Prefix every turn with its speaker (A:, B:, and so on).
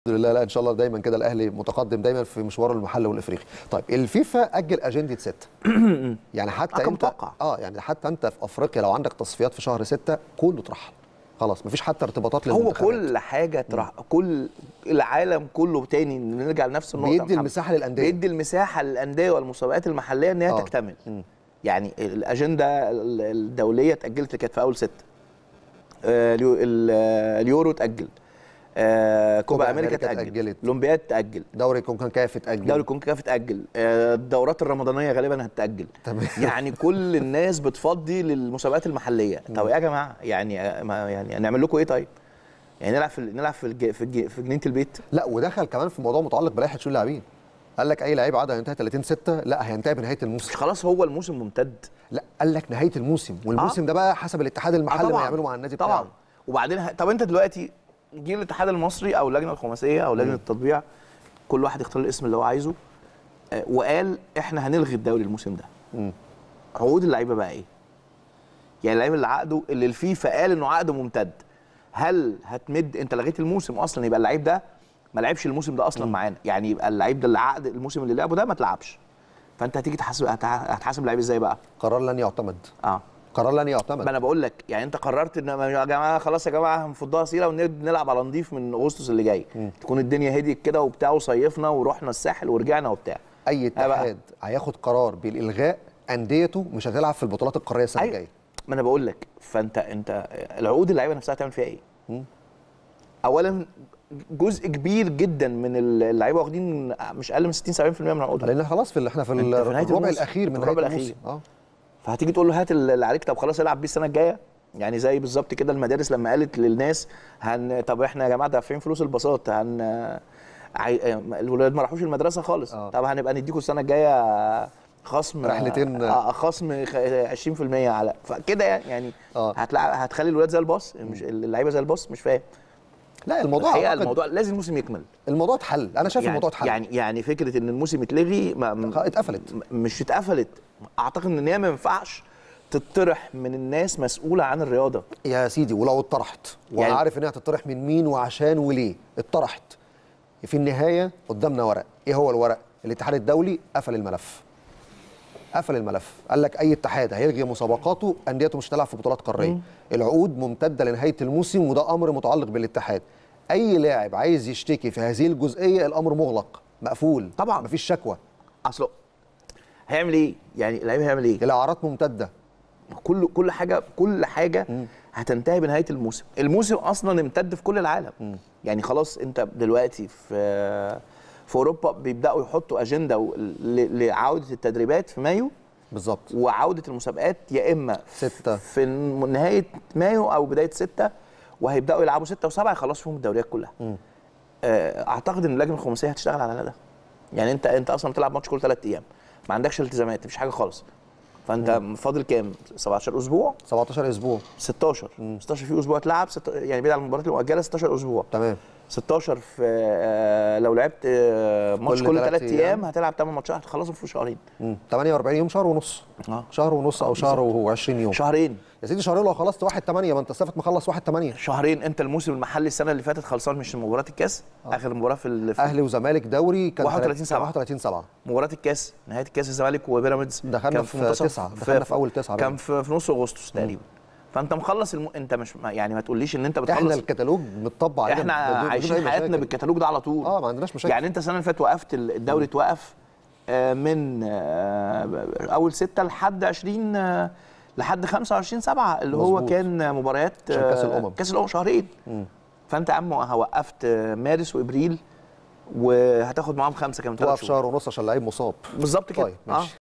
A: لله لا ان شاء الله دايما كده الاهلي متقدم دايما في مشواره المحلي والافريقي طيب الفيفا اجل اجنده ستة يعني حتى
B: رقم
A: انت
B: متوقع.
A: اه يعني حتى انت في افريقيا لو عندك تصفيات في شهر ستة كله اترحل خلاص مفيش حتى ارتباطات
B: هو
A: للمنتخبات
B: كل حاجه ترح... كل العالم كله تاني نرجع لنفس النقطه
A: بيدي
B: محمد.
A: المساحه للانديه
B: بيدي المساحه للانديه والمسابقات المحليه ان هي
A: آه.
B: تكتمل
A: مم.
B: يعني الاجنده ال- الدوليه اتاجلت كانت في اول ستة آه، اليو- ال- آه، اليورو اتاجل آه، كوبا
A: كوبا
B: امريكا
A: أمريكا
B: اتاجل
A: اتأجلت.
B: الاولمبياد اتاجل
A: دوري كونكاكاف اتاجل
B: دوري الكونكاكاف اتاجل آه، الدورات الرمضانيه غالبا هتتاجل
A: تمام.
B: يعني كل الناس بتفضي للمسابقات المحليه طب يا جماعه يعني ما يعني نعمل لكم ايه طيب يعني نلعب في نلعب في الج... في, الج... في جنينه البيت
A: لا ودخل كمان في موضوع متعلق بلائحه شؤون اللاعبين قال لك اي لعيب عقده هينتهي 30 6 لا هينتهي بنهايه
B: مش
A: الموسم
B: خلاص هو الموسم ممتد
A: لا قال لك نهايه الموسم والموسم ده بقى حسب الاتحاد المحلي ما
B: طبعاً.
A: يعمله مع النادي
B: طبعا
A: بتاعه
B: وبعدين ه... طب انت دلوقتي جه الاتحاد المصري او اللجنه الخماسيه او لجنه التطبيع كل واحد يختار الاسم اللي هو عايزه آه، وقال احنا هنلغي الدوري الموسم ده
A: مم.
B: عقود اللعيبه بقى ايه؟ يعني اللعيب اللي عقده اللي الفيفا قال انه عقده ممتد هل هتمد انت لغيت الموسم اصلا يبقى اللعيب ده ما لعبش الموسم ده اصلا معانا يعني يبقى اللعيب ده اللي عقد الموسم اللي لعبه ده ما تلعبش فانت هتيجي تحاسب هت- هتحاسب اللعيب ازاي بقى؟
A: قرار لن يعتمد
B: اه
A: قرار لن يعتمد
B: ما انا بقول لك يعني انت قررت ان يا جماعه خلاص يا جماعه هنفضها سيره ونلعب على نضيف من اغسطس اللي جاي تكون الدنيا هديت كده وبتاع وصيفنا ورحنا الساحل ورجعنا وبتاع
A: اي
B: بقى.
A: اتحاد هياخد قرار بالالغاء انديته مش هتلعب في البطولات القاريه السنه
B: أيوة.
A: الجايه
B: ما انا بقول لك فانت انت العقود اللعيبه نفسها تعمل فيها ايه؟ اولا جزء كبير جدا من اللعيبه واخدين مش اقل من 60 70% من عقودهم
A: لان خلاص في ال- احنا في
B: أنت في نهاية
A: الربع
B: الموسم.
A: الاخير من
B: الربع
A: نهايه
B: الأخير.
A: الموسم اه
B: فهتيجي تقول له هات اللي عليك طب خلاص العب بيه السنه الجايه يعني زي بالظبط كده المدارس لما قالت للناس هن طب احنا يا جماعه دافعين فلوس الباصات هن عي... الولاد ما راحوش المدرسه خالص
A: آه.
B: طب هنبقى نديكم السنه الجايه خصم
A: رحلتين.
B: آه خصم خ- 20% على فكده يعني يعني
A: آه.
B: هتلعب هتخلي الولاد زي الباص مش اللعيبه زي الباص مش فاهم
A: لا الموضوع
B: الحقيقه
A: أعتقد
B: الموضوع لازم الموسم يكمل
A: الموضوع اتحل انا شايف
B: يعني
A: الموضوع اتحل
B: يعني يعني فكره ان الموسم يتلغي ما م-
A: اتقفلت
B: م- مش اتقفلت اعتقد ان هي ما ينفعش تطرح من الناس مسؤوله عن الرياضه
A: يا سيدي ولو اتطرحت وانا
B: يعني-
A: عارف انها هتطرح من مين وعشان وليه اتطرحت في النهايه قدامنا ورق ايه هو الورق الاتحاد الدولي قفل الملف قفل الملف قال لك اي اتحاد هيلغي مسابقاته انديته مش هتلعب في بطولات قاريه العقود ممتده لنهايه الموسم وده امر متعلق بالاتحاد اي لاعب عايز يشتكي في هذه الجزئيه الامر مغلق مقفول
B: طبعاً.
A: مفيش شكوى
B: اصله هيعمل ايه يعني اللعيب هيعمل ايه
A: الاعارات ممتده
B: كل كل حاجه كل حاجه هتنتهي بنهايه الموسم الموسم اصلا امتد في كل العالم يعني خلاص انت دلوقتي في في اوروبا بيبداوا يحطوا اجنده و- ل- لعوده التدريبات في مايو
A: بالظبط
B: وعوده المسابقات يا اما
A: ستة.
B: في نهايه مايو او بدايه ستة وهيبداوا يلعبوا ستة وسبعة يخلصوا فيهم الدوريات كلها آه، اعتقد ان اللجنه الخماسيه هتشتغل على ده يعني انت انت اصلا بتلعب ماتش كل ثلاث ايام ما عندكش التزامات مفيش حاجه خالص فانت فاضل كام 17 اسبوع
A: 17 اسبوع
B: 16 16 في اسبوع تلعب ست... يعني بعيد عن المباريات المؤجله 16 اسبوع
A: تمام
B: 16 في آه، لو لعبت آه، ماتش
A: كل
B: كل
A: تلات
B: ثلاث
A: أيام.
B: ايام هتلعب 8 ماتشات هتخلصهم في شهرين
A: مم. 48 يوم شهر ونص
B: اه
A: شهر ونص او شهر و20 يوم
B: شهرين
A: يا سيدي شهرين لو خلصت 1 8 ما انت استفدت مخلص 1 8
B: شهرين انت الموسم المحلي السنه اللي فاتت خلصان مش مباراه الكاس اخر مباراه في, ال... في
A: اهلي وزمالك دوري كان
B: 31 سبعة.
A: 31 7
B: مباراه الكاس نهايه الكاس الزمالك وبيراميدز
A: دخلنا
B: كان
A: في
B: منتصف-
A: تسعة. دخلنا في أول تسعة
B: كان
A: باين.
B: في, في نص اغسطس تقريبا فانت مخلص الم... انت مش يعني ما تقوليش ان انت بتخلص
A: احنا الكتالوج متطبع علينا
B: احنا
A: بدون- بدون
B: عايشين
A: أي
B: حياتنا
A: مشاكل.
B: بالكتالوج ده على طول
A: اه ما عندناش مشاكل
B: يعني انت السنه اللي فاتت وقفت ال- الدوري اتوقف آه، من آه، اول ستة لحد 20 آه، لحد 25 7 اللي هو
A: مظبوط.
B: كان مباريات
A: عشان كأس
B: آه،
A: الأمم.
B: كاس الامم شهرين فانت يا عم وقفت آه، مارس وابريل وهتاخد معاهم خمسه كمان ثلاث
A: توقف
B: شهور
A: شهر ونص عشان لعيب مصاب
B: بالظبط كده
A: طيب ماشي